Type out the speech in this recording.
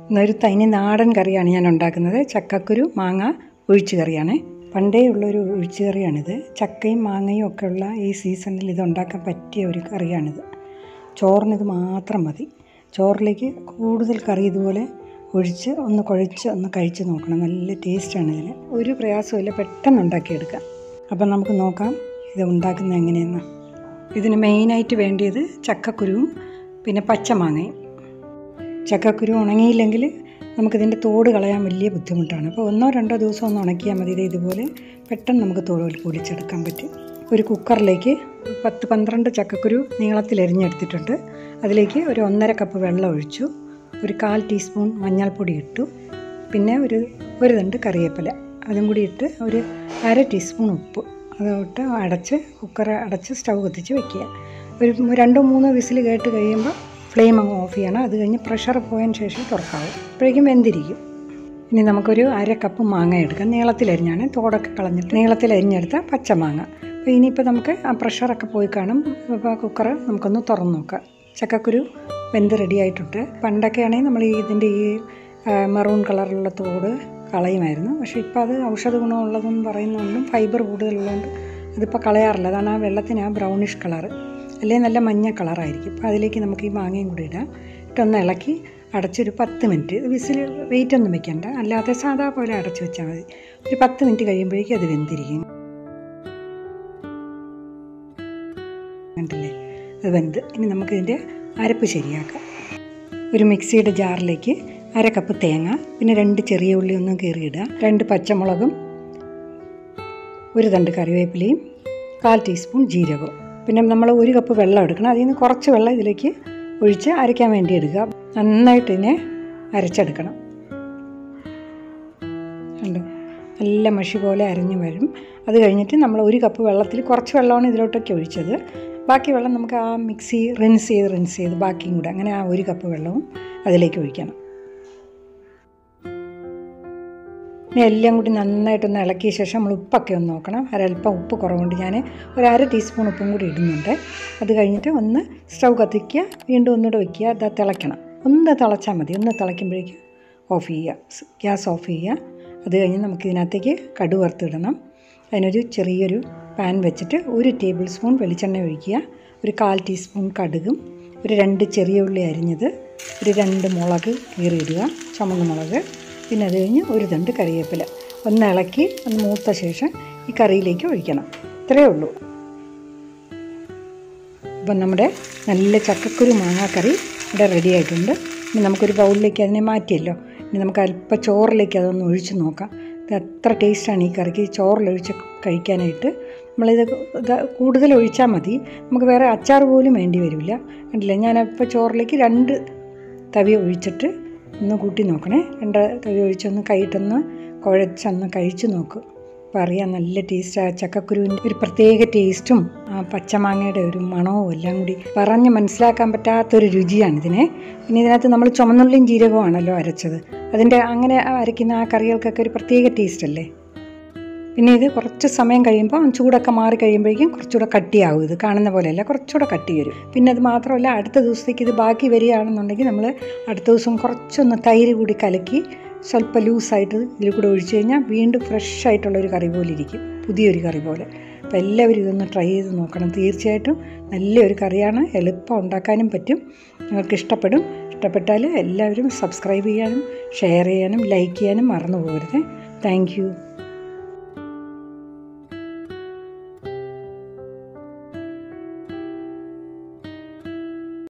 ഇന്നൊരു തനി നാടൻ കറിയാണ് ഞാൻ ഉണ്ടാക്കുന്നത് ചക്കക്കുരു മാങ്ങ ഒഴിച്ചു കറിയാണ് പണ്ടേ ഉള്ളൊരു ഒഴിച്ചു കറിയാണിത് ചക്കയും മാങ്ങയും ഒക്കെ ഉള്ള ഈ സീസണിൽ ഇത് ഉണ്ടാക്കാൻ പറ്റിയ ഒരു കറിയാണിത് ചോറിനിത് മാത്രം മതി ചോറിലേക്ക് കൂടുതൽ കറി ഇതുപോലെ ഒഴിച്ച് ഒന്ന് കുഴച്ച് ഒന്ന് കഴിച്ച് നോക്കണം നല്ല ടേസ്റ്റാണ് ഇതിന് ഒരു പ്രയാസമില്ല പെട്ടെന്ന് ഉണ്ടാക്കിയെടുക്കാം അപ്പം നമുക്ക് നോക്കാം ഇത് ഉണ്ടാക്കുന്നത് എങ്ങനെയെന്ന് ഇതിന് മെയിനായിട്ട് വേണ്ടിയത് ചക്കക്കുരുവും പിന്നെ പച്ചമാങ്ങയും ചക്കക്കുരു ഉണങ്ങിയില്ലെങ്കിൽ നമുക്കിതിൻ്റെ തോട് കളയാൻ വലിയ ബുദ്ധിമുട്ടാണ് അപ്പോൾ ഒന്നോ രണ്ടോ ദിവസം ഒന്ന് ഉണക്കിയാൽ മതി ഇത് ഇതുപോലെ പെട്ടെന്ന് നമുക്ക് തോട് പൊടിച്ചെടുക്കാൻ പറ്റും ഒരു കുക്കറിലേക്ക് പത്ത് പന്ത്രണ്ട് ചക്കക്കുരു നീളത്തിൽ എരിഞ്ഞെടുത്തിട്ടുണ്ട് അതിലേക്ക് ഒരു ഒന്നര കപ്പ് വെള്ളം ഒഴിച്ചു ഒരു കാൽ ടീസ്പൂൺ മഞ്ഞൾപ്പൊടി ഇട്ടു പിന്നെ ഒരു ഒരു തണ്ട് കറിവേപ്പില അതും കൂടി ഇട്ട് ഒരു അര ടീസ്പൂൺ ഉപ്പ് അതിട്ട് അടച്ച് കുക്കർ അടച്ച് സ്റ്റൗ കത്തിച്ച് വെക്കുക ഒരു രണ്ടോ മൂന്നോ വിസിൽ കേട്ട് കഴിയുമ്പോൾ ഫ്ലെയിം അങ്ങ് ഓഫ് ചെയ്യണം അത് കഴിഞ്ഞ് പ്രഷർ പോയതിന് ശേഷം തുറക്കാവും അപ്പോഴേക്കും വെന്തിരിക്കും ഇനി നമുക്കൊരു അര കപ്പ് മാങ്ങ എടുക്കാം നീളത്തിലരിഞ്ഞാണ് തോടൊക്കെ കളഞ്ഞിട്ട് നീളത്തിലരിഞ്ഞെടുത്ത പച്ചമാങ്ങ അപ്പോൾ ഇനിയിപ്പോൾ നമുക്ക് ആ പ്രഷറൊക്കെ പോയി കാണും അപ്പോൾ ആ കുക്കർ നമുക്കൊന്ന് തുറന്ന് നോക്കാം ചക്കക്കുരു വെന്ത് റെഡി ആയിട്ടുണ്ട് പണ്ടൊക്കെ ആണെങ്കിൽ നമ്മൾ ഈ ഇതിൻ്റെ ഈ മെറൂൺ കളറിലുള്ള തോട് കളയുമായിരുന്നു പക്ഷേ ഇപ്പോൾ അത് ഔഷധ ഗുണമുള്ളതെന്ന് പറയുന്നതുകൊണ്ടും ഫൈബർ കൂടുതലുള്ളതുകൊണ്ട് അതിപ്പോൾ കളയാറില്ല അതാണ് ആ വെള്ളത്തിന് ആ ബ്രൗണിഷ് കളറ് അല്ലെങ്കിൽ നല്ല മഞ്ഞ കളറായിരിക്കും അപ്പോൾ അതിലേക്ക് നമുക്ക് ഈ മാങ്ങയും കൂടി ഇടാം ഇട്ടൊന്ന് ഇളക്കി അടച്ചൊരു പത്ത് മിനിറ്റ് വിസിൽ വെയിറ്റ് ഒന്നും വെക്കണ്ട അല്ലാതെ സാധാ പോലെ അടച്ചു വെച്ചാൽ മതി ഒരു പത്ത് മിനിറ്റ് കഴിയുമ്പോഴേക്കും അത് വെന്തിരിക്കും കണ്ടില്ലേ അത് വെന്ത് ഇനി നമുക്കിതിൻ്റെ അരപ്പ് ശരിയാക്കാം ഒരു മിക്സിയുടെ ജാറിലേക്ക് അര കപ്പ് തേങ്ങ പിന്നെ രണ്ട് ചെറിയ ഉള്ളി ഒന്ന് കീറിയിടുക രണ്ട് പച്ചമുളകും ഒരു തണ്ട് കറിവേപ്പിലയും കാൽ ടീസ്പൂൺ ജീരകവും പിന്നെ നമ്മൾ ഒരു കപ്പ് വെള്ളം എടുക്കണം അതിൽ നിന്ന് കുറച്ച് വെള്ളം ഇതിലേക്ക് ഒഴിച്ച് അരയ്ക്കാൻ വേണ്ടി എടുക്കുക നന്നായിട്ട് ഇതിനെ അരച്ചെടുക്കണം കണ്ടോ നല്ല മഷി പോലെ അരഞ്ഞു വരും അത് കഴിഞ്ഞിട്ട് നമ്മൾ ഒരു കപ്പ് വെള്ളത്തിൽ കുറച്ച് വെള്ളമാണ് ഇതിലോട്ടൊക്കെ ഒഴിച്ചത് ബാക്കി വെള്ളം നമുക്ക് ആ മിക്സി റിൻസ് ചെയ്ത് റിൻസ് ചെയ്ത് ബാക്കിയും കൂടെ അങ്ങനെ ആ ഒരു കപ്പ് വെള്ളവും അതിലേക്ക് ഒഴിക്കണം ഇനി എല്ലാം കൂടി നന്നായിട്ടൊന്ന് ഇളക്കിയ ശേഷം നമ്മൾ ഉപ്പൊക്കെ ഒന്ന് നോക്കണം ഒരല്പം ഉപ്പ് കുറവുണ്ട് ഞാൻ ഒരു അര ടീസ്പൂൺ ഉപ്പും കൂടി ഇടുന്നുണ്ട് അത് കഴിഞ്ഞിട്ട് ഒന്ന് സ്റ്റൗ കത്തിക്കുക വീണ്ടും ഒന്നുകൂടെ വയ്ക്കുക അത് തിളയ്ക്കണം ഒന്ന് തിളച്ചാൽ മതി ഒന്ന് തിളയ്ക്കുമ്പോഴേക്കും ഓഫ് ചെയ്യുക ഗ്യാസ് ഓഫ് ചെയ്യുക അത് കഴിഞ്ഞ് നമുക്ക് ഇതിനകത്തേക്ക് കടു വറുത്തിടണം അതിനൊരു ചെറിയൊരു പാൻ വെച്ചിട്ട് ഒരു ടേബിൾ സ്പൂൺ വെളിച്ചെണ്ണ ഒഴിക്കുക ഒരു കാൽ ടീസ്പൂൺ കടുകും ഒരു രണ്ട് ചെറിയ ഉള്ളി അരിഞ്ഞത് ഒരു രണ്ട് മുളക് കീറിയിടുക ചുമന്ന മുളക് പിന്നെ അത് കഴിഞ്ഞ് ഒരു തണ്ട് കറിവേപ്പില ഒന്ന് ഇളക്കി ഒന്ന് മൂത്ത ശേഷം ഈ കറിയിലേക്ക് ഒഴിക്കണം ഇത്രയേ ഉള്ളൂ അപ്പം നമ്മുടെ നല്ല ചക്കക്കുരു മാങ്ങാക്കറി ഇവിടെ റെഡി ആയിട്ടുണ്ട് ഇനി നമുക്കൊരു ബൗളിലേക്ക് അതിനെ മാറ്റിയല്ലോ ഇനി നമുക്ക് അല്പം ചോറിലേക്ക് അതൊന്ന് ഒഴിച്ച് നോക്കാം ഇത് അത്ര ടേസ്റ്റാണ് ഈ കറിക്ക് ചോറിലൊഴിച്ച് കഴിക്കാനായിട്ട് നമ്മളിത് ഇത് കൂടുതൽ ഒഴിച്ചാൽ മതി നമുക്ക് വേറെ അച്ചാർ പോലും വേണ്ടി വരില്ല കണ്ടില്ലേ ഞാനപ്പോൾ ചോറിലേക്ക് രണ്ട് തവി ഒഴിച്ചിട്ട് ഒന്ന് കൂട്ടി നോക്കണേ രണ്ട് തവി ഒഴിച്ചൊന്ന് കൈയിട്ടൊന്ന് കുഴച്ചൊന്ന് കഴിച്ച് നോക്കും അപ്പോൾ അറിയാം നല്ല ടേസ്റ്റ് ആ ചക്കക്കുരുവിൻ്റെ ഒരു പ്രത്യേക ടേസ്റ്റും ആ പച്ചമാങ്ങയുടെ ഒരു മണവും എല്ലാം കൂടി പറഞ്ഞ് മനസ്സിലാക്കാൻ പറ്റാത്തൊരു രുചിയാണ് ഇതിനെ പിന്നെ ഇതിനകത്ത് നമ്മൾ ചുമന്നുള്ളിയും ജീരകവുമാണല്ലോ അരച്ചത് അതിൻ്റെ അങ്ങനെ അരയ്ക്കുന്ന ആ കറികൾക്കൊക്കെ ഒരു പ്രത്യേക ടേസ്റ്റ് അല്ലേ പിന്നെ ഇത് കുറച്ച് സമയം കഴിയുമ്പോൾ ചൂടൊക്കെ മാറി കഴിയുമ്പോഴേക്കും കുറച്ചുകൂടെ കട്ടിയാവും ഇത് കാണുന്ന പോലെയല്ല കുറച്ചുകൂടെ കട്ടി വരും പിന്നെ അത് മാത്രമല്ല അടുത്ത ദിവസത്തേക്ക് ഇത് ബാക്കി വരികയാണെന്നുണ്ടെങ്കിൽ നമ്മൾ അടുത്ത ദിവസം കുറച്ചൊന്ന് തൈര് കൂടി കലക്കി സ്വല്പം ലൂസായിട്ട് ഇതിൽ കൂടെ ഒഴിച്ചു കഴിഞ്ഞാൽ വീണ്ടും ഫ്രഷ് ആയിട്ടുള്ളൊരു കറി പോലെ ഇരിക്കും പുതിയൊരു കറി പോലെ അപ്പോൾ എല്ലാവരും ഇതൊന്ന് ട്രൈ ചെയ്ത് നോക്കണം തീർച്ചയായിട്ടും നല്ലൊരു കറിയാണ് എളുപ്പം ഉണ്ടാക്കാനും പറ്റും നിങ്ങൾക്ക് ഇഷ്ടപ്പെടും ഇഷ്ടപ്പെട്ടാൽ എല്ലാവരും സബ്സ്ക്രൈബ് ചെയ്യാനും ഷെയർ ചെയ്യാനും ലൈക്ക് ചെയ്യാനും മറന്നു പോകരുത് താങ്ക്